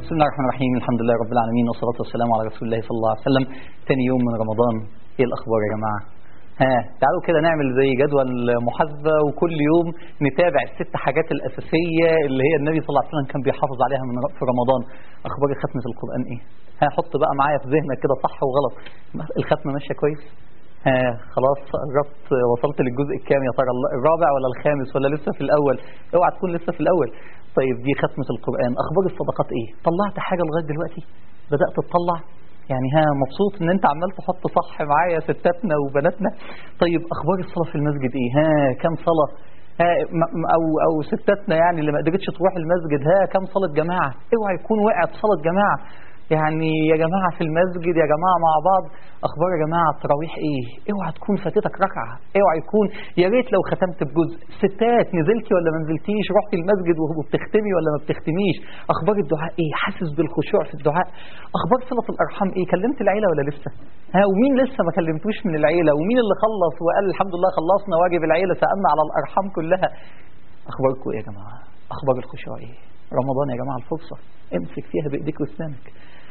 بسم الله الرحمن الرحيم الحمد لله رب العالمين والصلاة والسلام على رسول الله صلى الله عليه وسلم تاني يوم من رمضان ايه الاخبار يا جماعة ها تعالوا كده نعمل زي جدول محاسبة وكل يوم نتابع الست حاجات الأساسية اللي هي النبي صلى الله عليه وسلم كان بيحافظ عليها من في رمضان أخبار ختمة القرآن إيه؟ ها حط بقى معايا في ذهنك كده صح وغلط الختمة ماشية كويس؟ ها خلاص قربت وصلت للجزء الكام يا ترى الرابع ولا الخامس ولا لسه في الأول؟ اوعى تكون لسه في الأول طيب دي ختمة القرآن أخبار الصدقات إيه؟ طلعت حاجة لغاية دلوقتي؟ بدأت تطلع؟ يعني ها مبسوط ان انت عمال تحط صح معايا ستاتنا وبناتنا طيب اخبار الصلاه في المسجد ايه ها كم صلاه ها او او ستاتنا يعني اللي ما قدرتش تروح المسجد ها كم صلاه جماعه اوعى يكون وقعت صلاه جماعه يعني يا جماعة في المسجد يا جماعة مع بعض أخبار يا جماعة التراويح إيه اوعى تكون فاتتك ركعة اوعى يكون يا ريت لو ختمت بجزء ستات نزلتي ولا ما نزلتيش رحتي المسجد وبتختمي ولا ما بتختميش أخبار الدعاء إيه حاسس بالخشوع في الدعاء أخبار صلة الأرحام إيه كلمت العيلة ولا لسه ها ومين لسه ما كلمتوش من العيلة ومين اللي خلص وقال الحمد لله خلصنا واجب العيلة سألنا على الأرحام كلها أخباركم إيه يا جماعة أخبار الخشوع إيه رمضان يا جماعة الفرصة امسك فيها بإيديك واسنانك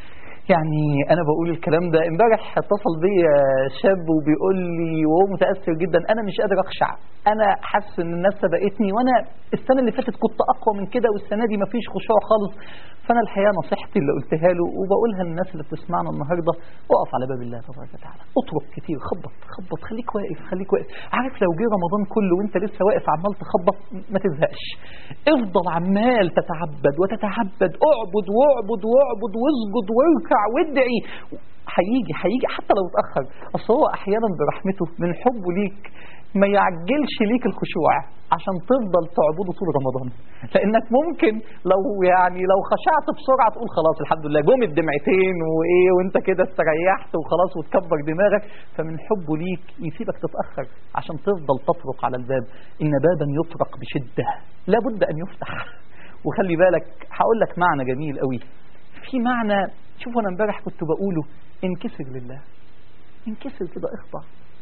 يعني انا بقول الكلام ده امبارح اتصل بي شاب وبيقول لي وهو متاثر جدا انا مش قادر اخشع انا حاسس ان الناس سبقتني وانا السنه اللي فاتت كنت اقوى من كده والسنه دي مفيش خشوع خالص فانا الحقيقه نصيحتي اللي قلتها له وبقولها للناس اللي بتسمعنا النهارده اقف على باب الله تبارك وتعالى اطرق كتير خبط خبط خليك واقف خليك واقف عارف لو جه رمضان كله وانت لسه واقف عمال تخبط ما تزهقش افضل عمال تتعبد وتتعبد اعبد واعبد واعبد واسجد واركع وادعي هيجي هيجي حتى لو اتاخر اصل هو احيانا برحمته من حبه ليك ما يعجلش ليك الخشوع عشان تفضل تعبده طول رمضان لانك ممكن لو يعني لو خشعت بسرعه تقول خلاص الحمد لله جم الدمعتين وايه وانت كده استريحت وخلاص وتكبر دماغك فمن حبه ليك يسيبك تتاخر عشان تفضل تطرق على الباب ان بابا يطرق بشده لابد ان يفتح وخلي بالك هقول لك معنى جميل قوي في معنى شوف انا امبارح كنت بقوله انكسر لله انكسر كده اخضع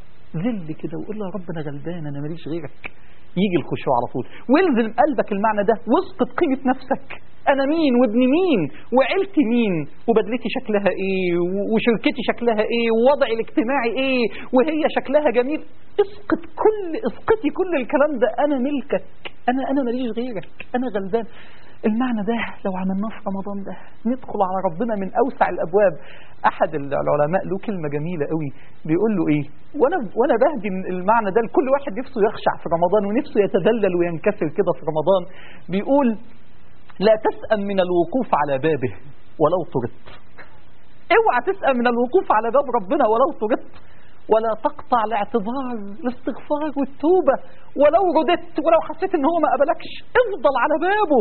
ذل كده وقول له يا رب انا غلبان انا ماليش غيرك يجي الخشوع على طول والزم قلبك المعنى ده واسقط قيمه نفسك انا مين وابن مين وعيلتي مين وبدلتي شكلها ايه وشركتي شكلها ايه ووضعي الاجتماعي ايه وهي شكلها جميل اسقط كل اسقطي كل الكلام ده انا ملكك انا انا ماليش غيرك انا غلبان المعنى ده لو عملناه في رمضان ده ندخل على ربنا من اوسع الابواب احد العلماء له كلمه جميله قوي بيقول له ايه وانا وانا بهدي المعنى ده لكل واحد نفسه يخشع في رمضان ونفسه يتذلل وينكسر كده في رمضان بيقول لا تسأم من الوقوف على بابه ولو طردت اوعى تسأم من الوقوف على باب ربنا ولو طردت ولا تقطع الاعتذار الاستغفار والتوبة ولو رددت ولو حسيت ان هو ما قبلكش افضل على بابه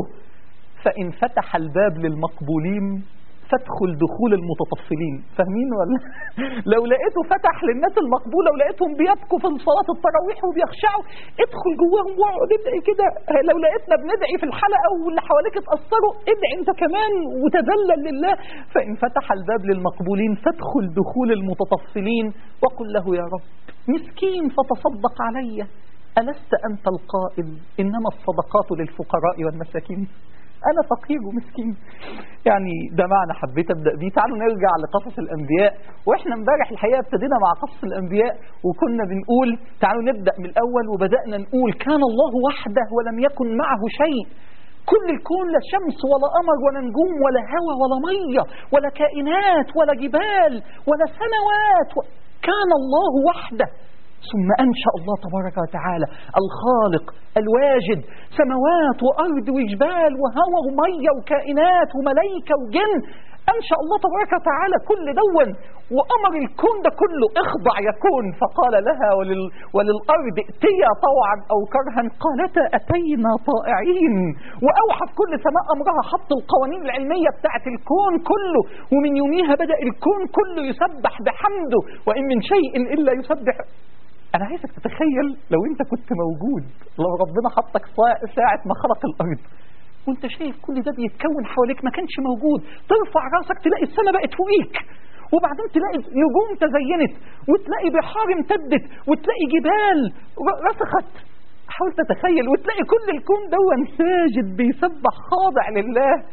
فإن فتح الباب للمقبولين فادخل دخول المتطفلين فاهمين ولا لو لقيته فتح للناس المقبوله ولقيتهم بيبكوا في صلاه التراويح وبيخشعوا ادخل جواهم واقعد ادعي كده لو لقيتنا بندعي في الحلقه واللي حواليك اتاثروا ادعي انت كمان وتذلل لله فان فتح الباب للمقبولين فادخل دخول المتطفلين وقل له يا رب مسكين فتصدق علي ألست أنت القائل إنما الصدقات للفقراء والمساكين أنا فقير ومسكين يعني ده معنى حبيت أبدأ بيه تعالوا نرجع لقصص الأنبياء وإحنا امبارح الحقيقة ابتدينا مع قصص الأنبياء وكنا بنقول تعالوا نبدأ من الأول وبدأنا نقول كان الله وحده ولم يكن معه شيء كل الكون لا شمس ولا قمر ولا نجوم ولا هواء ولا مية ولا كائنات ولا جبال ولا سنوات و... كان الله وحده ثم أنشأ الله تبارك وتعالى الخالق الواجد سماوات وأرض وجبال وهوى ومية وكائنات وملائكة وجن أنشأ الله تبارك وتعالى كل دون وأمر الكون ده كله اخضع يكون فقال لها ولل وللأرض ائتيا طوعا أو كرها قالتا أتينا طائعين وأوحى في كل سماء أمرها حط القوانين العلمية بتاعت الكون كله ومن يوميها بدأ الكون كله يسبح بحمده وإن من شيء إلا يسبح انا عايزك تتخيل لو انت كنت موجود لو ربنا حطك ساعة ما خلق الارض وانت شايف كل ده بيتكون حواليك ما كانش موجود ترفع راسك تلاقي السماء بقت فوقيك وبعدين تلاقي نجوم تزينت وتلاقي بحار امتدت وتلاقي جبال رسخت حاول تتخيل وتلاقي كل الكون دون ساجد بيسبح خاضع لله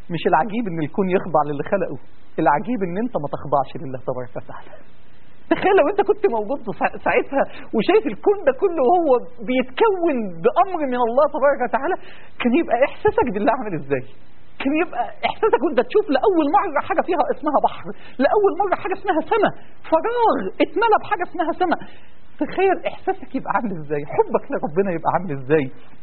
مش العجيب ان الكون يخضع للي خلقه العجيب ان انت ما تخضعش لله تبارك وتعالى تخيل لو انت كنت موجود سا- ساعتها وشايف الكون ده كله وهو بيتكون بامر من الله تبارك وتعالى كان يبقى احساسك بالله عامل ازاي كان يبقى احساسك وانت تشوف لاول مره حاجه فيها اسمها بحر لاول مره حاجه اسمها سماء فراغ اتملى بحاجه اسمها سماء تخيل احساسك يبقى عامل ازاي حبك لربنا يبقى عامل ازاي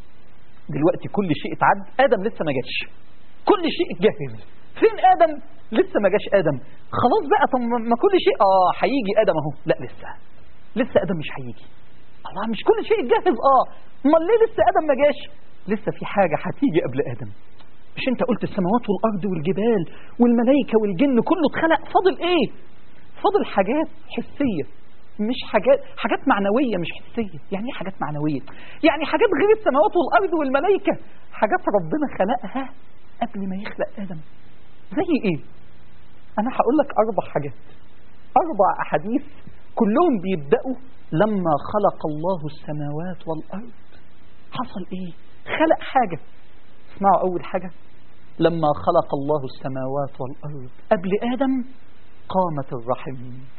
دلوقتي كل شيء اتعد ادم لسه ما جاش كل شيء اتجهز فين ادم لسه ما جاش ادم خلاص بقى طب ما كل شيء اه هيجي ادم اهو لا لسه لسه ادم مش هيجي الله مش كل شيء اتجهز اه امال ليه لسه ادم ما جاش لسه في حاجه هتيجي قبل ادم مش انت قلت السماوات والارض والجبال والملائكه والجن كله اتخلق فاضل ايه فاضل حاجات حسيه مش حاجات حاجات معنويه مش حسيه يعني ايه حاجات معنويه يعني حاجات غير السماوات والارض والملائكه حاجات ربنا خلقها قبل ما يخلق ادم زي ايه انا هقول لك اربع حاجات اربع احاديث كلهم بيبداوا لما خلق الله السماوات والارض حصل ايه خلق حاجه اسمعوا اول حاجه لما خلق الله السماوات والارض قبل ادم قامت الرحم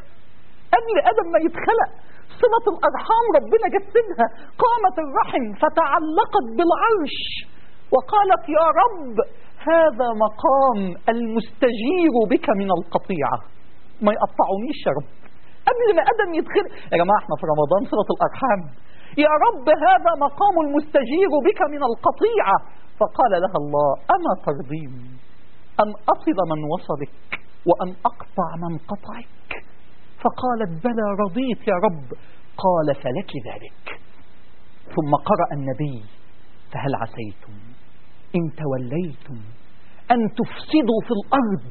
قبل ادم ما يتخلق صلة الأرحام ربنا جسدها قامت الرحم فتعلقت بالعرش وقالت يا رب هذا مقام المستجير بك من القطيعة ما يقطعونيش يا رب قبل ما ادم يدخل يا جماعه احنا في رمضان صله الارحام يا رب هذا مقام المستجير بك من القطيعه فقال لها الله اما ترضين ان اصل من وصلك وان اقطع من قطعك فقالت بلى رضيت يا رب قال فلك ذلك ثم قرأ النبي فهل عسيتم إن توليتم أن تفسدوا في الأرض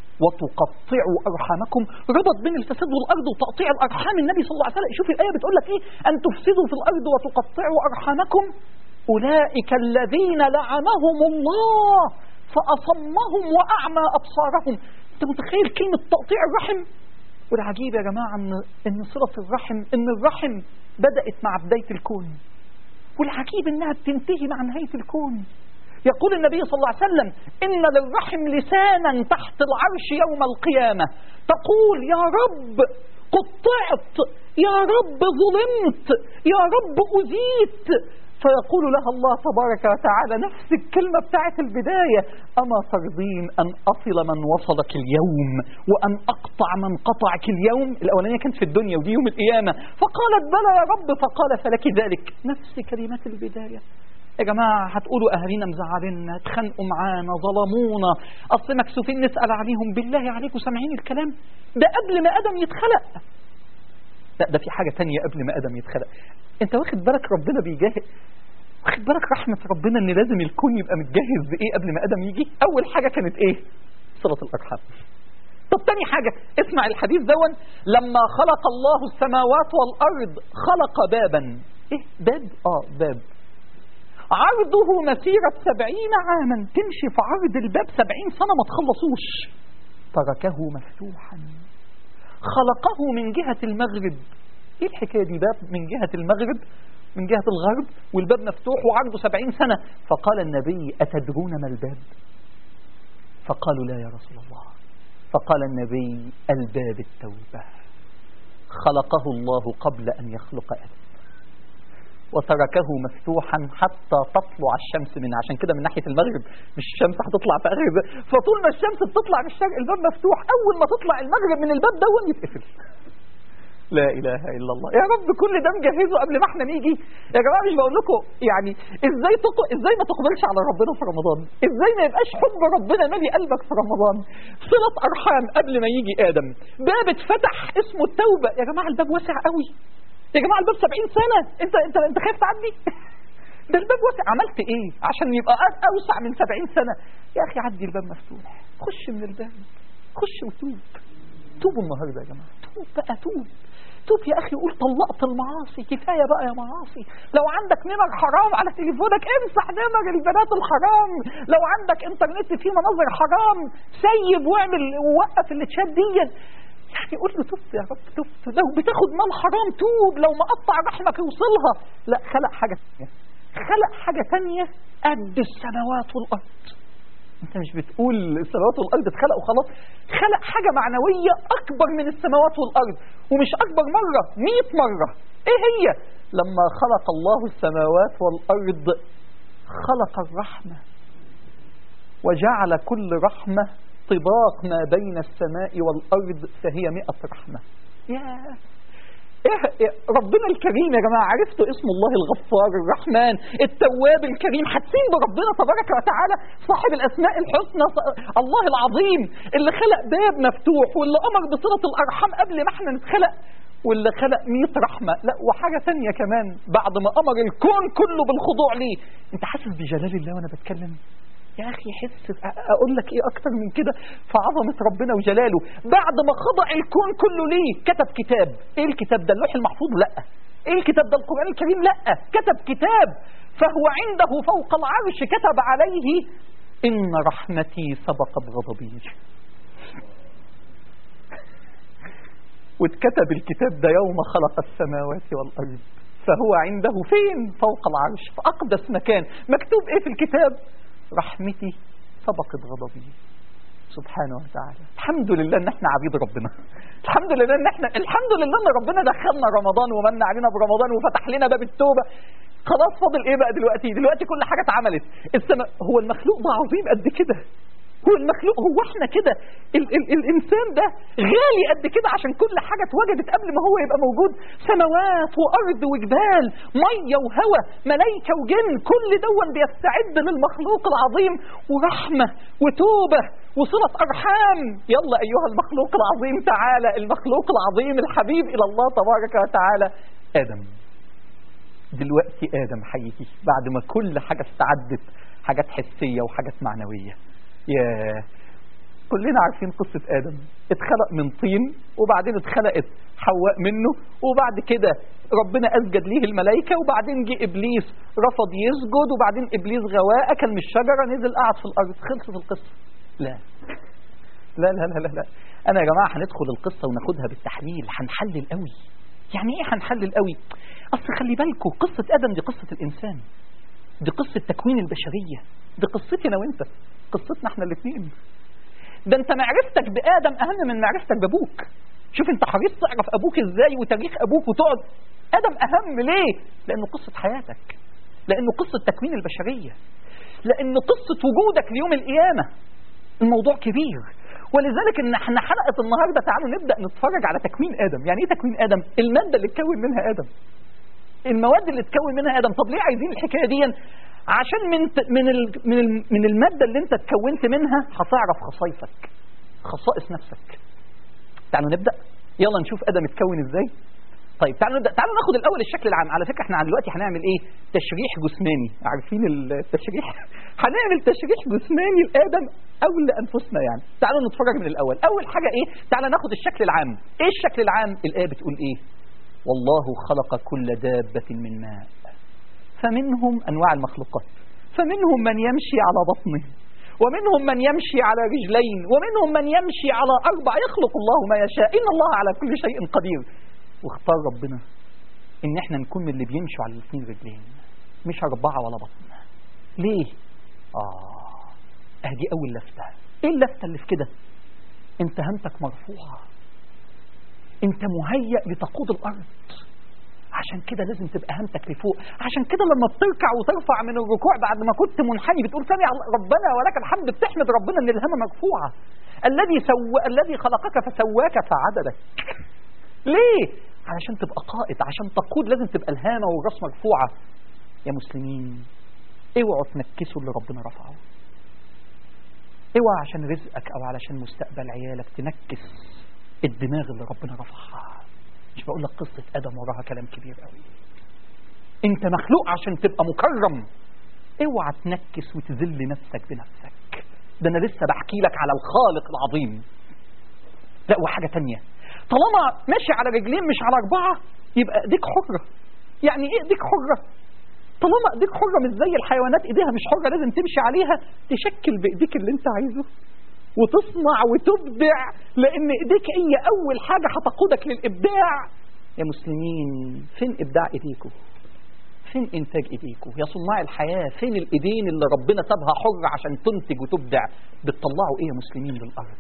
وتقطعوا أرحامكم ربط بين الفساد والأرض وتقطيع الأرحام النبي صلى الله عليه وسلم شوف الآية بتقول لك إيه أن تفسدوا في الأرض وتقطعوا أرحامكم أولئك الذين لعنهم الله فأصمهم وأعمى أبصارهم أنت متخيل كلمة تقطيع الرحم والعجيب يا جماعة أن, إن صلة الرحم إن الرحم بدأت مع بداية الكون والعجيب إنها بتنتهي مع نهاية الكون يقول النبي صلى الله عليه وسلم إن للرحم لسانا تحت العرش يوم القيامة تقول يا رب قطعت يا رب ظلمت يا رب أذيت فيقول لها الله تبارك وتعالى نفس الكلمة بتاعت البداية أما ترضين أن أصل من وصلك اليوم وأن أقطع من قطعك اليوم الأولانية كانت في الدنيا ودي يوم القيامة فقالت بلى يا رب فقال فلك ذلك نفس كلمات البداية يا جماعة هتقولوا أهالينا مزعليننا اتخانقوا معانا ظلمونا أصل مكسوفين نسأل عليهم بالله عليكم سامعين الكلام ده قبل ما آدم يتخلق لا ده في حاجة تانية قبل ما آدم يتخلق انت واخد بالك ربنا بيجاهد واخد بالك رحمة ربنا ان لازم الكون يبقى متجهز بإيه قبل ما آدم يجي أول حاجة كانت إيه صلة الأرحام طب تاني حاجة اسمع الحديث دون لما خلق الله السماوات والأرض خلق بابا ايه باب اه باب عرضه مسيرة سبعين عاما تمشي في عرض الباب سبعين سنة ما تخلصوش تركه مفتوحا خلقه من جهة المغرب ايه الحكاية دي باب من جهة المغرب من جهة الغرب والباب مفتوح وعرضه سبعين سنة فقال النبي أتدرون ما الباب فقالوا لا يا رسول الله فقال النبي الباب التوبة خلقه الله قبل أن يخلق آدم وتركه مفتوحا حتى تطلع الشمس منه عشان كده من ناحية المغرب مش الشمس هتطلع في آخر فطول ما الشمس بتطلع من الشرق الباب مفتوح أول ما تطلع المغرب من الباب دون يتقفل لا إله إلا الله يا رب كل ده مجهزه قبل ما احنا نيجي يا جماعة مش بقول لكم يعني ازاي تق... ازاي ما تقبلش على ربنا في رمضان ازاي ما يبقاش حب ربنا مالي قلبك في رمضان صلة أرحام قبل ما يجي آدم باب اتفتح اسمه التوبة يا جماعة الباب واسع قوي يا جماعة الباب 70 سنة انت انت انت خايف تعدي ده الباب واسع عملت ايه عشان يبقى اوسع من 70 سنة يا اخي عدي الباب مفتوح خش من الباب خش وتوب توبوا النهارده يا جماعة توب بقى توب توب يا اخي قول طلقت المعاصي كفاية بقى يا معاصي لو عندك نمر حرام على تليفونك امسح نمر البنات الحرام لو عندك انترنت فيه مناظر حرام سيب واعمل ووقف التشات دي يعني قول له تبت يا رب تبت لو بتاخد مال حرام توب لو مقطع رحمك يوصلها لا خلق حاجة تانية خلق حاجة تانية قد السماوات والأرض انت مش بتقول السماوات والارض اتخلق وخلاص خلق حاجه معنويه اكبر من السماوات والارض ومش اكبر مره 100 مره ايه هي لما خلق الله السماوات والارض خلق الرحمه وجعل كل رحمه طباق ما بين السماء والارض فهي مئة رحمه ياه إيه إيه ربنا الكريم يا جماعة عرفتوا اسم الله الغفار الرحمن التواب الكريم حاسين بربنا تبارك وتعالى صاحب الأسماء الحسنى الله العظيم اللي خلق باب مفتوح واللي أمر بصلة الأرحام قبل ما احنا نتخلق واللي خلق 100 رحمة لا وحاجة تانية كمان بعد ما أمر الكون كله بالخضوع ليه انت حاسس بجلال الله وانا بتكلم يا أخي حس أقول لك إيه أكتر من كده في عظمة ربنا وجلاله بعد ما خضع الكون كله ليه كتب كتاب إيه الكتاب ده اللوح المحفوظ لا إيه الكتاب ده القرآن الكريم لا كتب كتاب فهو عنده فوق العرش كتب عليه إن رحمتي سبقت غضبي واتكتب الكتاب ده يوم خلق السماوات والأرض فهو عنده فين فوق العرش في أقدس مكان مكتوب إيه في الكتاب رحمتي سبقت غضبي سبحانه وتعالى الحمد لله ان احنا عبيد ربنا الحمد لله ان احنا الحمد لله ان ربنا دخلنا رمضان ومن علينا برمضان وفتح لنا باب التوبه خلاص فاضل ايه بقى دلوقتي دلوقتي كل حاجه اتعملت السماء هو المخلوق ده عظيم قد كده هو المخلوق هو احنا كده ال ال الانسان ده غالي قد كده عشان كل حاجه اتوجدت قبل ما هو يبقى موجود سماوات وارض وجبال ميه وهواء ملائكه وجن كل دون بيستعد للمخلوق العظيم ورحمه وتوبه وصله ارحام يلا ايها المخلوق العظيم تعالى المخلوق العظيم الحبيب الى الله تبارك وتعالى ادم دلوقتي ادم حقيقي بعد ما كل حاجه استعدت حاجات حسيه وحاجات معنويه ياه كلنا عارفين قصة آدم اتخلق من طين وبعدين اتخلقت حواء منه وبعد كده ربنا أسجد ليه الملائكة وبعدين جه إبليس رفض يسجد وبعدين إبليس غواه أكل من الشجرة نزل قعد في الأرض خلصت القصة لا لا لا لا لا, لا. أنا يا جماعة هندخل القصة وناخدها بالتحليل هنحلل قوي يعني إيه هنحلل قوي أصل خلي بالكم قصة آدم دي قصة الإنسان دي قصة تكوين البشرية دي قصتي أنا وأنت قصتنا احنا الاثنين ده انت معرفتك بآدم أهم من معرفتك بأبوك شوف انت حريص تعرف أبوك ازاي وتاريخ أبوك وتقعد آدم أهم ليه لأنه قصة حياتك لأنه قصة تكوين البشرية لأنه قصة وجودك ليوم القيامة الموضوع كبير ولذلك ان احنا حلقة النهاردة تعالوا نبدأ نتفرج على تكوين آدم يعني ايه تكوين آدم المادة اللي تكون منها آدم المواد اللي تكون منها آدم طب ليه عايزين الحكاية دي عشان من من من من المادة اللي انت اتكونت منها هتعرف خصائصك خصائص نفسك تعالوا نبدأ يلا نشوف آدم اتكون ازاي طيب تعالوا نبدأ تعالوا ناخد الأول الشكل العام على فكرة احنا دلوقتي هنعمل ايه تشريح جسماني عارفين التشريح هنعمل تشريح جسماني لآدم أو لأنفسنا يعني تعالوا نتفرج من الأول أول حاجة ايه تعالوا ناخد الشكل العام ايه الشكل العام الآية بتقول ايه والله خلق كل دابة من ماء فمنهم أنواع المخلوقات فمنهم من يمشي على بطنه ومنهم من يمشي على رجلين ومنهم من يمشي على أربع يخلق الله ما يشاء إن الله على كل شيء قدير واختار ربنا إن احنا نكون من اللي بيمشوا على الاثنين رجلين مش أربعة ولا بطن ليه؟ آه أهدي أول لفتة إيه اللفتة اللي في كده؟ أنت همتك مرفوعة أنت مهيأ لتقود الأرض عشان كده لازم تبقى همتك لفوق عشان كده لما بتركع وترفع من الركوع بعد ما كنت منحني بتقول سمع ربنا ولك الحمد بتحمد ربنا ان الهمه مرفوعه الذي سو الذي خلقك فسواك فعدلك ليه علشان تبقى قائد عشان تقود لازم تبقى الهامه والراس مرفوعه يا مسلمين اوعوا تنكسوا اللي ربنا رفعه اوعى عشان رزقك او علشان مستقبل عيالك تنكس الدماغ اللي ربنا رفعها مش بقول لك قصة آدم وراها كلام كبير قوي انت مخلوق عشان تبقى مكرم اوعى تنكس وتذل نفسك بنفسك ده انا لسه بحكي لك على الخالق العظيم لا وحاجة تانية طالما ماشي على رجلين مش على أربعة يبقى ايديك حرة يعني ايه ايديك حرة طالما ايديك حرة مش زي الحيوانات ايديها مش حرة لازم تمشي عليها تشكل بايديك اللي انت عايزه وتصنع وتبدع لان ايديك هي اول حاجة هتقودك للابداع يا مسلمين فين ابداع ايديكم فين إنتاج إيديكم يا صناع الحياة فين الإيدين اللي ربنا سابها حرة عشان تنتج وتبدع بتطلعوا إيه يا مسلمين للأرض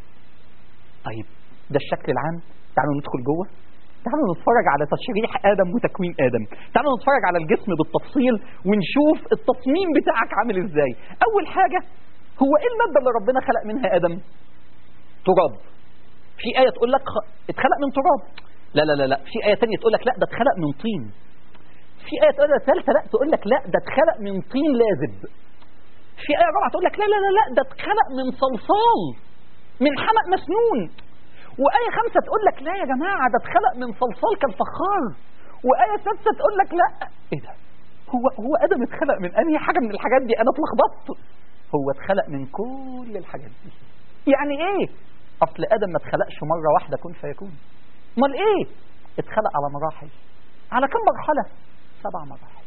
طيب ده الشكل العام تعالوا ندخل جوه تعالوا نتفرج على تشريح آدم وتكوين آدم تعالوا نتفرج على الجسم بالتفصيل ونشوف التصميم بتاعك عامل إزاي أول حاجة هو إيه المادة اللي ربنا خلق منها آدم تراب في آية تقول لك خ- اتخلق من تراب لا لا لا لا في آية تانية تقول لك لا ده اتخلق من طين في آية تقول لك ثالثة لا تقول لك لا ده اتخلق من طين لازب في آية رابعة تقول لك لا لا لا لا ده اتخلق من صلصال من حمأ مسنون وآية خمسة تقول لك لا يا جماعة ده اتخلق من صلصال كالفخار وآية سادسة تقول لك لا ايه ده هو هو آدم اتخلق من أنهي حاجة من الحاجات دي أنا اتلخبطت هو اتخلق من كل الحاجات دي يعني ايه أصل آدم ما اتخلقش مرة واحدة كن فيكون امال ايه اتخلق على مراحل على كم مرحلة سبع مراحل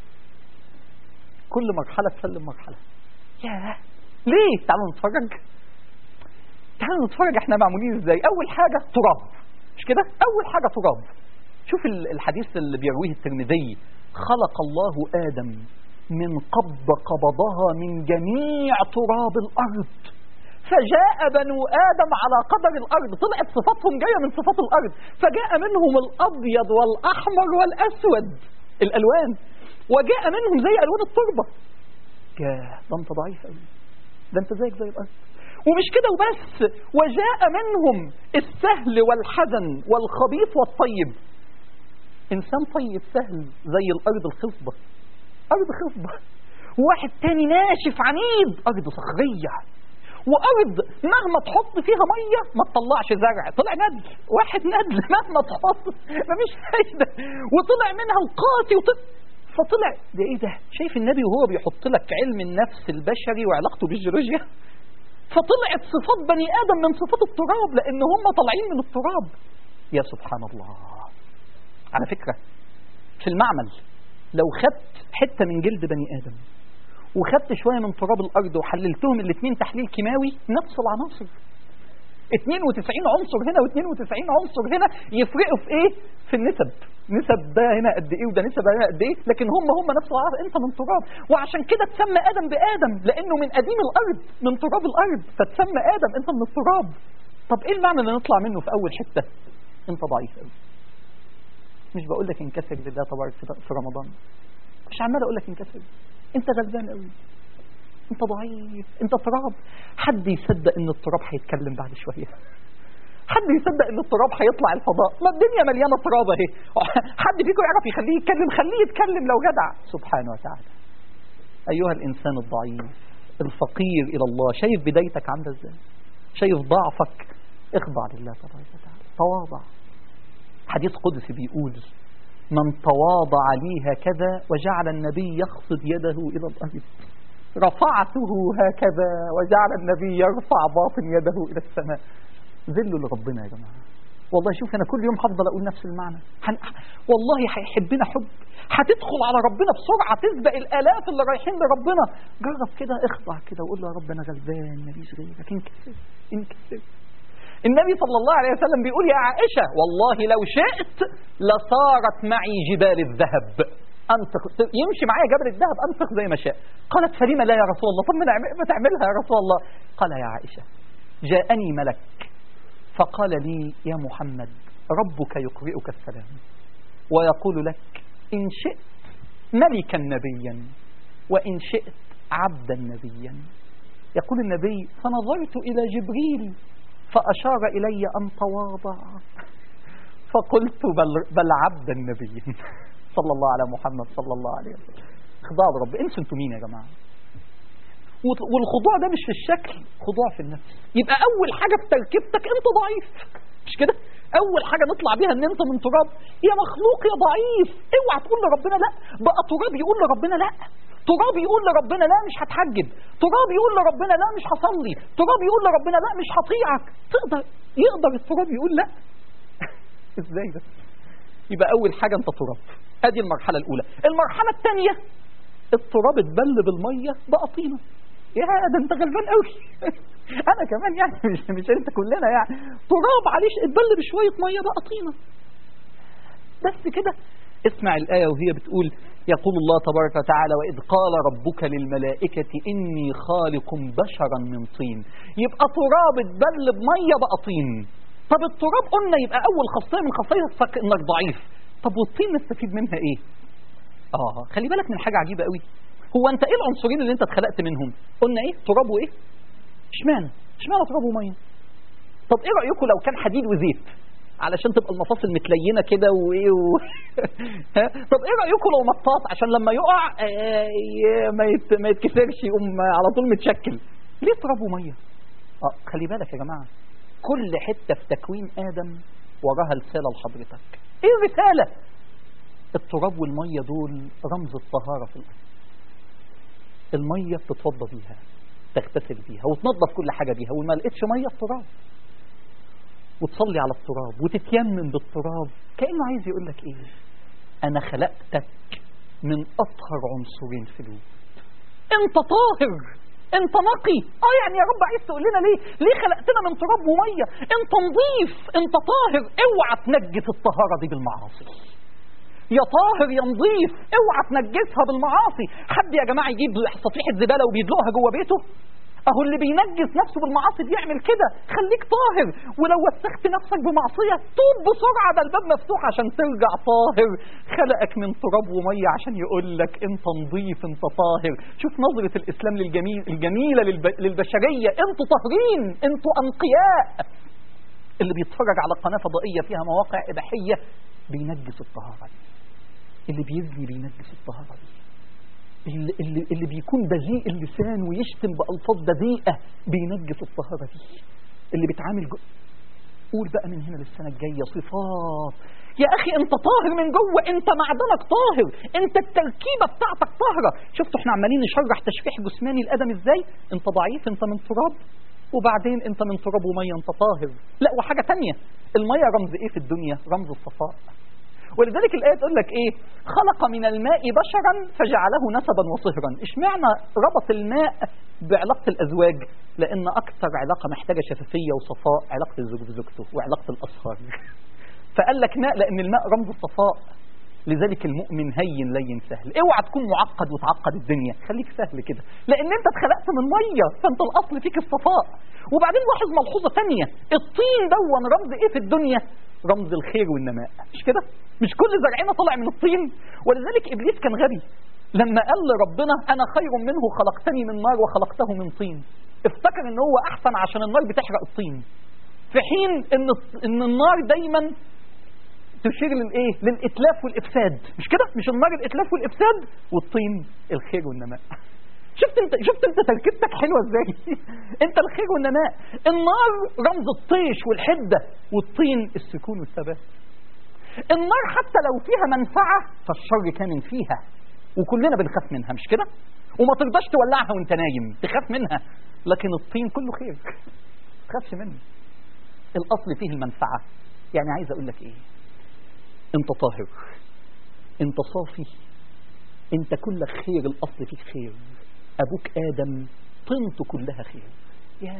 كل مرحلة تسلم مرحلة ياه ليه تعالوا نتفرج تعالوا نتفرج احنا معمولين ازاي اول حاجة تراب مش كده اول حاجة تراب شوف ال- الحديث اللي بيرويه الترمذي خلق الله آدم من قبض قبضها من جميع تراب الأرض فجاء بنو آدم على قدر الأرض طلعت صفاتهم جاية من صفات الأرض فجاء منهم الأبيض والأحمر والأسود الألوان وجاء منهم زي ألوان التربة ياه ده أنت ضعيف قوي ده أنت زيك زي الأرض ومش كده وبس وجاء منهم السهل والحزن والخبيث والطيب إنسان طيب سهل زي الأرض الخصبة أرض خصبة وواحد تاني ناشف عنيد أرض صخرية وأرض مهما تحط فيها مية ما تطلعش زرع طلع ندل واحد ندل مهما تحط مفيش فايدة وطلع منها القاسي وطلع فطلع ده ايه ده شايف النبي وهو بيحط لك علم النفس البشري وعلاقته بالجيولوجيا فطلعت صفات بني آدم من صفات التراب لأن هم طالعين من التراب يا سبحان الله على فكرة في المعمل لو خدت حتة من جلد بني آدم وخدت شوية من تراب الأرض وحللتهم الاثنين تحليل كيماوي نفس العناصر 92 عنصر هنا و92 عنصر هنا يفرقوا في ايه في النسب نسب ده هنا قد ايه وده نسب هنا قد ايه لكن هم هم نفس العناصر انت من تراب وعشان كده تسمى ادم بادم لانه من قديم الارض من تراب الارض فتسمى ادم انت من التراب طب ايه المعنى اللي نطلع منه في اول حته انت ضعيف قوي مش بقول لك انكسر لله تبارك في- في رمضان مش عمال اقول لك انكسر انت غلبان قوي انت ضعيف انت تراب حد يصدق ان التراب هيتكلم بعد شويه حد يصدق ان التراب هيطلع الفضاء ما الدنيا مليانه تراب اهي حد فيكم يعرف يخليه يتكلم خليه يتكلم لو جدع سبحانه وتعالى ايها الانسان الضعيف الفقير الى الله شايف بدايتك عامله ازاي شايف ضعفك اخضع لله تبارك وتعالى تواضع حديث قدسي بيقول من تواضع لي هكذا وجعل النبي يخفض يده إلى الأرض رفعته هكذا وجعل النبي يرفع باطن يده إلى السماء ذلوا لربنا يا جماعة والله شوف أنا كل يوم هفضل أقول نفس المعنى هن... والله هيحبنا حب هتدخل على ربنا بسرعة تسبق الآلاف اللي رايحين لربنا جرب كده اخضع كده وقول له يا رب أنا غلبان ماليش غيرك انكسر انكسر النبي صلى الله عليه وسلم بيقول يا عائشة والله لو شئت لصارت معي جبال الذهب أنفق يمشي معايا جبل الذهب أنفق زي ما شاء قالت فلما لا يا رسول الله طب ما نعمل- ما تعملها يا رسول الله قال يا عائشة جاءني ملك فقال لي يا محمد ربك يقرئك السلام ويقول لك إن شئت ملكا نبيا وإن شئت عبدا نبيا يقول النبي فنظرت إلى جبريل فأشار إلي أن تواضع فقلت بل, بل عبدا نبيا صلى الله على محمد صلى الله عليه وسلم خضاع رب انسوا انتوا مين يا جماعة وت- والخضوع ده مش في الشكل خضوع في النفس يبقى أول حاجة في تركيبتك أنت ضعيف مش كده أول حاجة نطلع بيها أن أنت من تراب يا مخلوق يا ضعيف اوعى تقول لربنا لا بقى تراب يقول لربنا لا تراب يقول لربنا لا مش هتحجب تراب يقول لربنا لا مش هصلي تراب يقول لربنا لا مش هطيعك تقدر يقدر التراب يقول لا ازاي بس يبقى اول حاجه انت تراب ادي المرحله الاولى المرحله الثانيه التراب اتبل بالميه بقى طينه يا ده انت غلبان قوي انا كمان يعني مش مش انت كلنا يعني تراب عليه اتبل بشويه ميه بقى طينه بس كده اسمع الآية وهي بتقول يقول الله تبارك وتعالى وإذ قال ربك للملائكة إني خالق بشرا من طين يبقى تراب اتبل بمية بقى طين طب التراب قلنا يبقى أول خاصية من خصائصك إنك ضعيف طب والطين نستفيد منها إيه؟ آه خلي بالك من حاجة عجيبة قوي هو أنت إيه العنصرين اللي أنت اتخلقت منهم؟ قلنا إيه؟ تراب وإيه؟ اشمعنى؟ اشمعنى تراب ومية؟ طب إيه رأيكم لو كان حديد وزيت؟ علشان تبقى المفاصل متلينه كده وايه و... طب ايه رايكم لو مطاط عشان لما يقع ما يت... ما يتكسرش يقوم على طول متشكل ليه تراب وميه اه خلي بالك يا جماعه كل حته في تكوين ادم وراها رساله لحضرتك ايه الرساله التراب والميه دول رمز الطهاره في الارض الميه بتتوضى بيها تغتسل بيها وتنظف كل حاجه بيها وما لقيتش ميه التراب وتصلي على التراب وتتيمم بالتراب كأنه عايز يقول لك ايه انا خلقتك من اطهر عنصرين في الوجود انت طاهر انت نقي اه يعني يا رب عايز تقول لنا ليه ليه خلقتنا من تراب وميه انت نظيف انت طاهر اوعى تنجس الطهاره دي بالمعاصي يا طاهر يا نظيف اوعى تنجسها بالمعاصي حد يا جماعه يجيب صفيحه زباله وبيدلقها جوه بيته اهو اللي بينجس نفسه بالمعاصي بيعمل كده خليك طاهر ولو وسخت نفسك بمعصيه توب بسرعه ده الباب مفتوح عشان ترجع طاهر خلقك من تراب وميه عشان يقول لك انت نظيف انت طاهر شوف نظره الاسلام للجميل الجميله للب... للبشريه انتوا طاهرين انتوا انقياء اللي بيتفرج على قناه فضائيه فيها مواقع اباحيه بينجس الطهاره دي اللي بيزني بينجس الطهاره دي اللي, اللي, اللي بيكون بذيء اللسان ويشتم بألفاظ بذيئة بينجس الطهارة دي اللي بيتعامل جو... قول بقى من هنا للسنة الجاية صفات يا أخي أنت طاهر من جوه أنت معدنك طاهر أنت التركيبة بتاعتك طاهرة شفتوا احنا عمالين نشرح تشريح جسماني الأدم إزاي أنت ضعيف أنت من تراب وبعدين أنت من تراب ومية أنت طاهر لا وحاجة تانية المية رمز إيه في الدنيا رمز الصفاء ولذلك الآية تقول لك إيه خلق من الماء بشرا فجعله نسبا وصهرا اشمعنى ربط الماء بعلاقة الأزواج لأن أكثر علاقة محتاجة شفافية وصفاء علاقة الزوج بزوجته وعلاقة الأصهار فقال لك ماء لأن الماء رمز الصفاء لذلك المؤمن هين لين سهل اوعى تكون معقد وتعقد الدنيا خليك سهل كده لان انت اتخلقت من ميه فانت الاصل فيك الصفاء وبعدين لاحظ ملحوظه ثانيه الطين دون رمز ايه في الدنيا رمز الخير والنماء مش كده مش كل زرعنا طلع من الطين ولذلك ابليس كان غبي لما قال لربنا انا خير منه خلقتني من نار وخلقته من طين افتكر ان هو احسن عشان النار بتحرق الطين في حين ان ان النار دايما تشير للايه للاتلاف والافساد مش كده مش النار الاتلاف والافساد والطين الخير والنماء شفت انت شفت انت تركيبتك حلوه ازاي انت الخير والنماء النار رمز الطيش والحده والطين السكون والثبات النار حتى لو فيها منفعه فالشر كان فيها وكلنا بنخاف منها مش كده وما ترضاش تولعها وانت نايم تخاف منها لكن الطين كله خير ما تخافش منه الاصل فيه المنفعه يعني عايز اقول لك ايه انت طاهر انت صافي انت كلك خير الاصل فيك خير ابوك ادم طينته كلها خير يا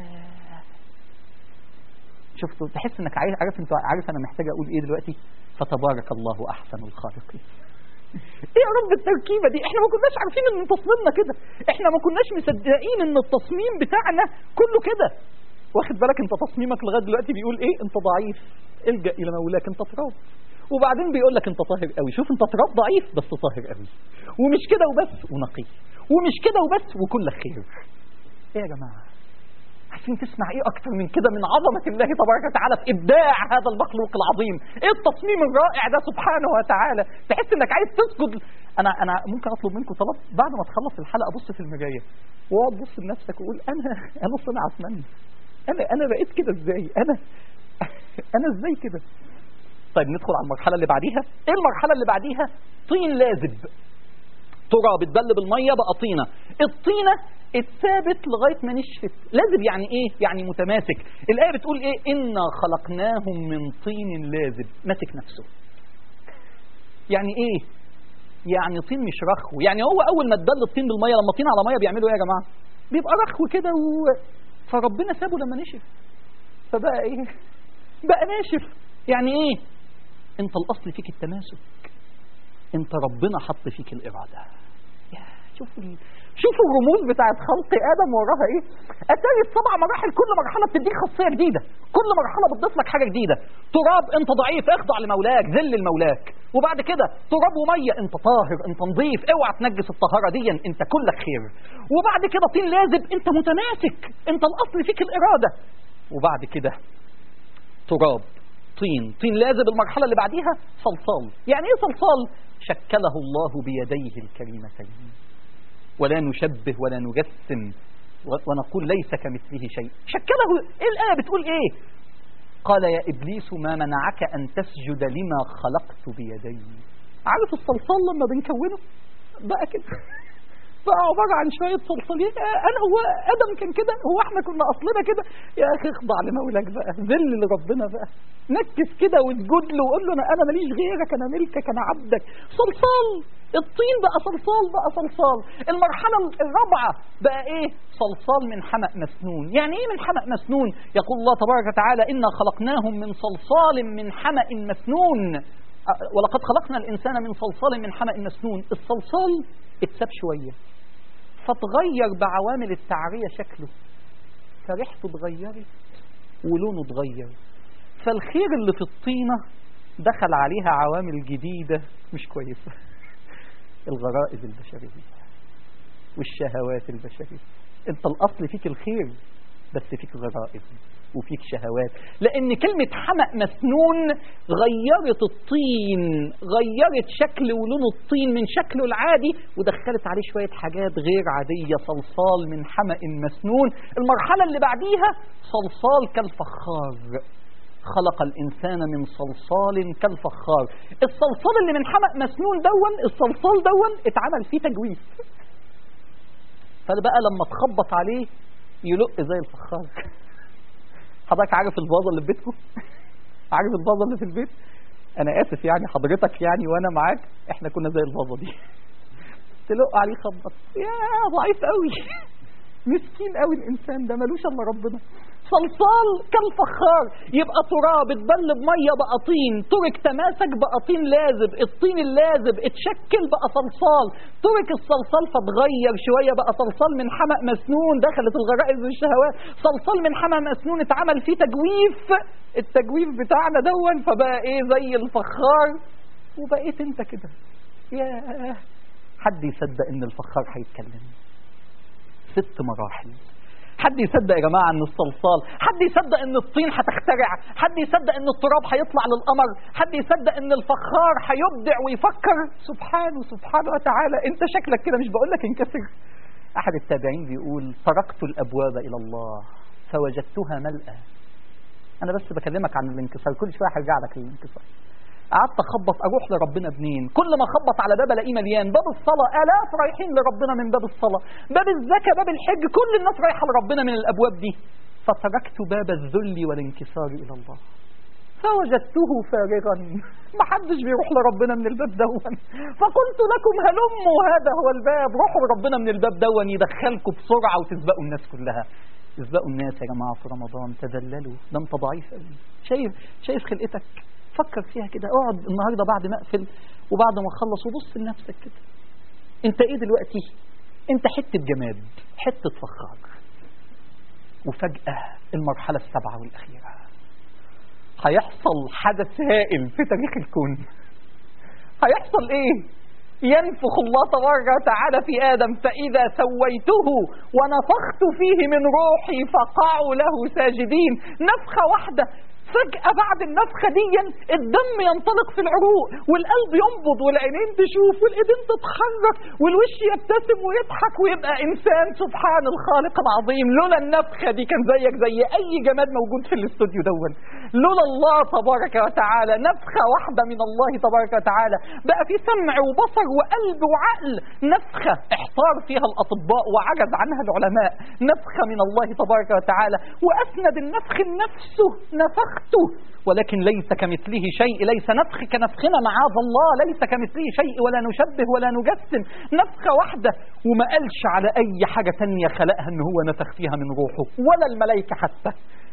شفتوا تحس انك عارف عارف انت عارف انا محتاج اقول ايه دلوقتي فتبارك الله احسن الخالقين ايه يا رب التركيبه دي احنا ما كناش عارفين ان تصميمنا كده احنا ما كناش مصدقين ان التصميم بتاعنا كله كده واخد بالك انت تصميمك لغايه دلوقتي بيقول ايه انت ضعيف الجا الى مولاك انت تراب وبعدين بيقول لك انت طاهر قوي شوف انت تراب ضعيف بس طاهر قوي ومش كده وبس ونقي ومش كده وبس وكل خير ايه يا جماعه عايزين تسمع ايه اكتر من كده من عظمه الله تبارك وتعالى في ابداع هذا المخلوق العظيم ايه التصميم الرائع ده سبحانه وتعالى تحس انك عايز تسجد انا انا ممكن اطلب منكم طلب بعد ما تخلص الحلقه بص في المرايه واقعد بص لنفسك وقول انا انا صنع من انا انا بقيت كده ازاي انا انا ازاي كده طيب ندخل على المرحله اللي بعديها ايه المرحله اللي بعديها طين لازب تراب اتبل بالميه بقى طينه الطينه الثابت لغايه ما نشفت لازب يعني ايه يعني متماسك الايه بتقول ايه انا خلقناهم من طين لازب ماسك نفسه يعني ايه يعني طين مش رخو يعني هو اول ما اتبل الطين بالميه لما طين على ميه بيعملوا ايه يا جماعه بيبقى رخو كده و... فربنا سابه لما نشف فبقى ايه بقى ناشف يعني ايه انت الاصل فيك التماسك انت ربنا حط فيك الإرادة يا شوفوا ال- شوفوا الرموز بتاعت خلق آدم وراها إيه أتاري السبع مراحل كل مرحلة بتديك خاصية جديدة كل مرحلة بتضيف لك حاجة جديدة تراب أنت ضعيف اخضع لمولاك ذل لمولاك وبعد كده تراب ومية أنت طاهر أنت نظيف اوعى تنجس الطهارة دي أنت كلك خير وبعد كده طين لازب أنت متماسك أنت الأصل فيك الإرادة وبعد كده تراب طين طين لازب المرحلة اللي بعديها صلصال يعني ايه صلصال شكله الله بيديه الكريمتين ولا نشبه ولا نجسم و- ونقول ليس كمثله شيء شكله ايه الآية بتقول ايه قال يا إبليس ما منعك أن تسجد لما خلقت بيدي عارف الصلصال لما بنكونه بقى كده بقى عبارة عن شوية صلصالين آه، أنا هو آدم كان كده هو احنا كنا أصلنا كده يا أخي اخضع لمولاك بقى ذل لربنا بقى نكس كده واسجد له وقول له أنا أنا ماليش غيرك أنا ملكك أنا عبدك صلصال الطين بقى صلصال بقى صلصال المرحلة الرابعة بقى إيه صلصال من حمأ مسنون يعني إيه من حمأ مسنون يقول الله تبارك وتعالى إنا خلقناهم من صلصال من حمأ مسنون أه، ولقد خلقنا الإنسان من صلصال من حمأ مسنون الصلصال اتساب شوية فتغير بعوامل التعرية شكله فريحته اتغيرت ولونه اتغير فالخير اللي في الطينة دخل عليها عوامل جديدة مش كويسة الغرائز البشرية والشهوات البشرية انت الأصل فيك الخير بس فيك غرائز وفيك شهوات لأن كلمة حمأ مسنون غيرت الطين غيرت شكل ولون الطين من شكله العادي ودخلت عليه شوية حاجات غير عادية صلصال من حمأ مسنون المرحلة اللي بعديها صلصال كالفخار خلق الإنسان من صلصال كالفخار الصلصال اللي من حمأ مسنون دون الصلصال دون اتعمل فيه تجويف فبقى لما تخبط عليه يلق زي الفخار حضرتك عارف الفازة اللي في بيتكم عارف الفازة اللي في البيت انا اسف يعني حضرتك يعني وانا معاك احنا كنا زي الفازة دي تلق عليه خبط يا ضعيف قوي مسكين قوي الانسان ده ملوش الا ربنا صلصال كالفخار يبقى تراب اتبل بميه بقى طين ترك تماسك بقى طين لازب الطين اللازب اتشكل بقى صلصال ترك الصلصال فتغير شويه بقى صلصال من حمأ مسنون دخلت الغرائز والشهوات صلصال من حمأ مسنون اتعمل فيه تجويف التجويف بتاعنا دون فبقى ايه زي الفخار وبقيت انت كده ياه حد يصدق ان الفخار هيتكلم ست مراحل حد يصدق يا جماعة ان الصلصال حد يصدق ان الطين هتخترع حد يصدق ان التراب هيطلع للقمر حد يصدق ان الفخار هيبدع ويفكر سبحانه سبحانه وتعالى انت شكلك كده مش بقول لك انكسر احد التابعين بيقول تركت الابواب الى الله فوجدتها ملأى انا بس بكلمك عن الانكسار كل شويه هرجع لك للانكسار قعدت اخبط اروح لربنا منين كل ما اخبط على باب الاقيه مليان باب الصلاه الاف رايحين لربنا من باب الصلاه باب الزكاه باب الحج كل الناس رايحه لربنا من الابواب دي فتركت باب الذل والانكسار الى الله فوجدته فارغا ما حدش بيروح لربنا من الباب دون فقلت لكم هلموا هذا هو الباب روحوا لربنا من الباب دون يدخلكم بسرعه وتسبقوا الناس كلها اسبقوا الناس يا جماعه في رمضان تذللوا ده انت ضعيف قوي شايف شايف خلقتك فكر فيها كده اقعد النهارده بعد ما اقفل وبعد ما اخلص وبص لنفسك كده انت ايه دلوقتي انت حته جماد حته فخار وفجاه المرحله السابعه والاخيره هيحصل حدث هائل في تاريخ الكون هيحصل ايه ينفخ الله تبارك وتعالى في آدم فإذا سويته ونفخت فيه من روحي فقعوا له ساجدين نفخة واحدة فجأة بعد النفخة دي الدم ينطلق في العروق والقلب ينبض والعينين تشوف والإيدين تتحرك والوش يبتسم ويضحك ويبقى إنسان سبحان الخالق العظيم لولا النفخة دي كان زيك زي أي جماد موجود في الاستوديو دون لولا الله تبارك وتعالى نفخة واحدة من الله تبارك وتعالى بقى في سمع وبصر وقلب وعقل نفخة احتار فيها الأطباء وعجز عنها العلماء نفخة من الله تبارك وتعالى وأسند النفخ نفسه نفخته ولكن ليس كمثله شيء ليس نفخ كنفخنا معاذ الله ليس كمثله شيء ولا نشبه ولا نجسم نفخة واحدة وما قالش على أي حاجة تانية خلقها أن هو نفخ فيها من روحه ولا الملائكة حتى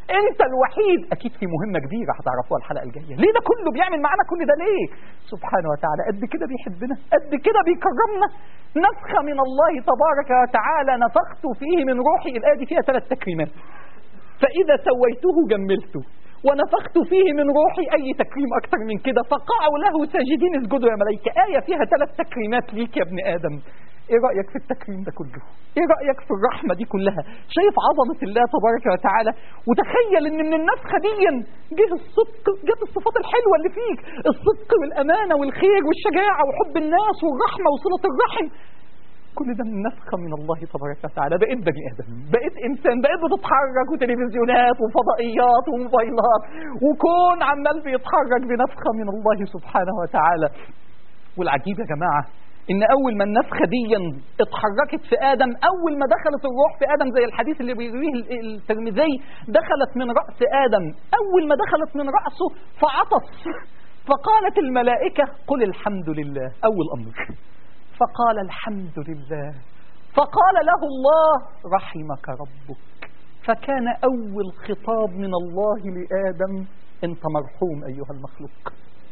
انت الوحيد اكيد في مهمه كبيره هتعرفوها الحلقه الجايه ليه ده كله بيعمل معانا كل ده ليه سبحانه وتعالى قد كده بيحبنا قد كده بيكرمنا نفخه من الله تبارك وتعالى نفخت فيه من روحي الايه دي فيها ثلاث تكريمات فاذا سويته جملته ونفخت فيه من روحي أي تكريم أكثر من كده فقعوا له ساجدين اسجدوا يا ملائكة آية فيها ثلاث تكريمات ليك يا ابن آدم ايه رأيك في التكريم ده كله ايه رأيك في الرحمة دي كلها شايف عظمة الله تبارك وتعالى وتخيل ان من النفخة دي جه الصدق جت الصفات الحلوة اللي فيك الصدق والأمانة والخير والشجاعة وحب الناس والرحمة وصلة الرحم كل ده من نفخة من الله تبارك وتعالى بقيت بني آدم بقيت إنسان بقيت بتتحرك وتلفزيونات وفضائيات وموبايلات وكون عمال بيتحرك بنفخة من الله سبحانه وتعالى والعجيب يا جماعة ان اول ما النفخه دي اتحركت في ادم اول ما دخلت الروح في ادم زي الحديث اللي بيرويه الترمذي دخلت من راس ادم اول ما دخلت من راسه فعطس فقالت الملائكه قل الحمد لله اول امر فقال الحمد لله فقال له الله رحمك ربك فكان اول خطاب من الله لادم انت مرحوم ايها المخلوق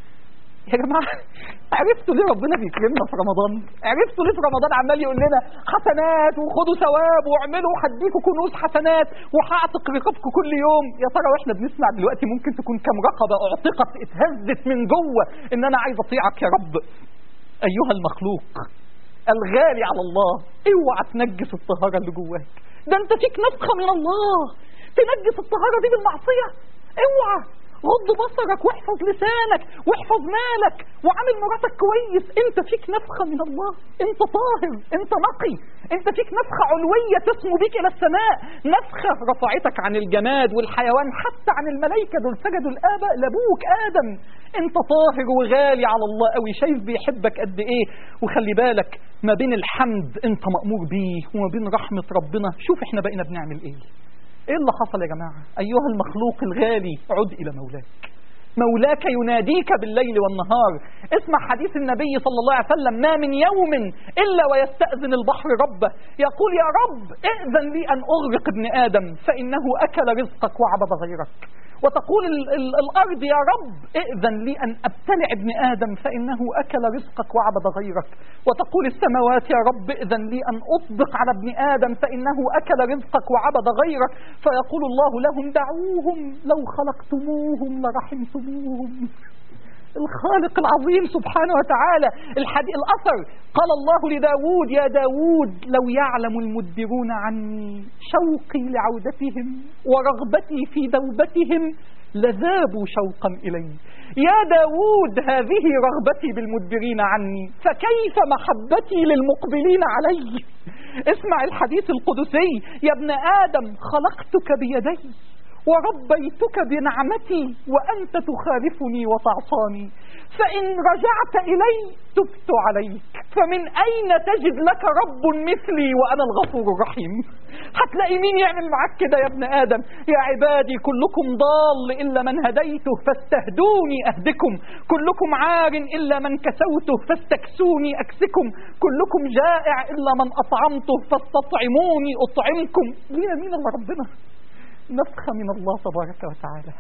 يا جماعة عرفتوا ليه ربنا بيكرمنا في رمضان عرفتوا ليه في رمضان عمال يقول لنا حسنات وخدوا ثواب واعملوا هديكوا كنوز حسنات وهعتق رقابكم كل يوم يا ترى واحنا بنسمع دلوقتي ممكن تكون كم رقبة اعتقت اتهزت من جوه ان انا عايز اطيعك يا رب ايها المخلوق الغالي على الله اوعى تنجس الطهارة اللي جواك ده انت فيك نفخة من الله تنجس الطهارة دي بالمعصية اوعى غض بصرك واحفظ لسانك واحفظ مالك وعامل مراتك كويس انت فيك نفخة من الله انت طاهر انت نقي انت فيك نفخة علوية تسمو بك الى السماء نفخة رفعتك عن الجماد والحيوان حتى عن الملائكة دول سجدوا الآباء لابوك آدم انت طاهر وغالي على الله قوي شايف بيحبك قد ايه وخلي بالك ما بين الحمد انت مأمور بيه وما بين رحمة ربنا شوف احنا بقينا بنعمل ايه ايه اللي حصل يا جماعة ايها المخلوق الغالي عد الى مولاك مولاك يناديك بالليل والنهار اسمع حديث النبي صلى الله عليه وسلم ما من يوم إلا ويستأذن البحر ربه يقول يا رب ائذن لي أن أغرق ابن آدم فإنه أكل رزقك وعبد غيرك وتقول ال ال الأرض يا رب ائذن لي أن أبتلع ابن آدم فإنه أكل رزقك وعبد غيرك وتقول السماوات يا رب ائذن لي أن أطبق على ابن آدم فإنه أكل رزقك وعبد غيرك فيقول الله لهم دعوهم لو خلقتموهم لرحمتموهم الخالق العظيم سبحانه وتعالى الحديث الأثر قال الله لداود يا داود لو يعلم المدبرون عني شوقي لعودتهم ورغبتي في دوبتهم لذابوا شوقا إلي يا داود هذه رغبتي بالمدبرين عني فكيف محبتي للمقبلين علي اسمع الحديث القدسي يا ابن آدم خلقتك بيدي وربيتك بنعمتي وأنت تخالفني وتعصاني فإن رجعت إلي تبت عليك فمن أين تجد لك رب مثلي وأنا الغفور الرحيم هتلاقي مين يعمل معاك كده يا ابن آدم يا عبادي كلكم ضال إلا من هديته فاستهدوني أهدكم كلكم عار إلا من كسوته فاستكسوني أكسكم كلكم جائع إلا من أطعمته فاستطعموني أطعمكم مين مين الله ربنا نفخة من الله تبارك وتعالى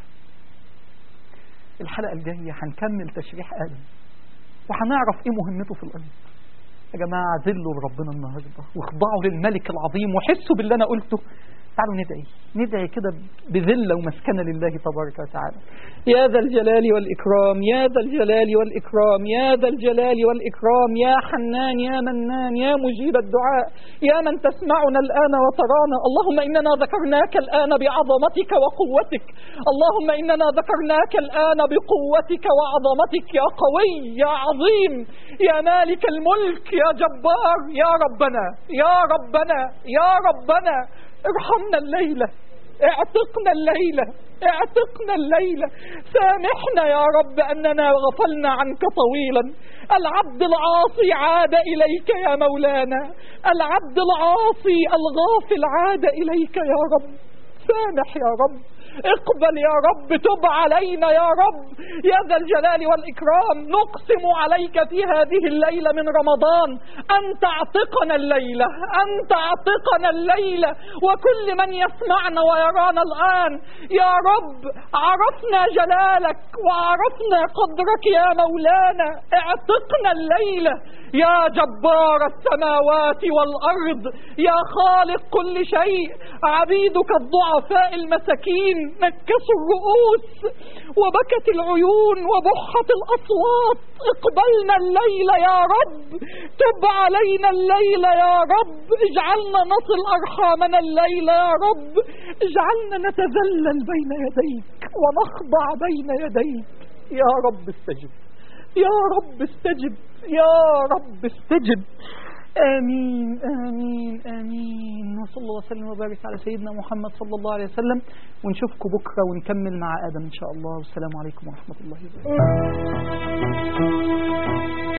الحلقة الجاية هنكمل تشريح آدم وهنعرف ايه مهمته في الأرض يا جماعة ذلوا لربنا النهاردة واخضعوا للملك العظيم وحسوا باللي أنا قلته تعالوا ندعي ندعي كده بذلة ومسكنة لله تبارك وتعالى يا ذا الجلال والإكرام يا ذا الجلال والإكرام يا ذا الجلال والإكرام يا حنان يا منان يا مجيب الدعاء يا من تسمعنا الآن وترانا اللهم إننا ذكرناك الآن بعظمتك وقوتك اللهم إننا ذكرناك الآن بقوتك وعظمتك يا قوي يا عظيم يا مالك الملك يا جبار يا ربنا يا ربنا يا ربنا ارحمنا الليلة اعتقنا الليلة اعتقنا الليلة سامحنا يا رب أننا غفلنا عنك طويلا العبد العاصي عاد إليك يا مولانا العبد العاصي الغافل عاد إليك يا رب سامح يا رب اقبل يا رب تب علينا يا رب يا ذا الجلال والإكرام نقسم عليك في هذه الليلة من رمضان أن تعتقنا الليلة أن تعتقنا الليلة وكل من يسمعنا ويرانا الآن يا رب عرفنا جلالك وعرفنا قدرك يا مولانا اعتقنا الليلة يا جبار السماوات والأرض يا خالق كل شيء عبيدك الضعفاء المساكين نكسوا الرؤوس وبكت العيون وبحت الأصوات اقبلنا الليلة يا رب تب علينا الليلة يا رب اجعلنا نصل أرحامنا الليلة يا رب اجعلنا نتذلل بين يديك ونخضع بين يديك يا رب استجب يا رب استجب يا رب استجب آمين آمين آمين وصلى الله وسلم وبارك على سيدنا محمد صلى الله عليه وسلم ونشوفكم بكرة ونكمل مع آدم إن شاء الله والسلام عليكم ورحمة الله وبركاته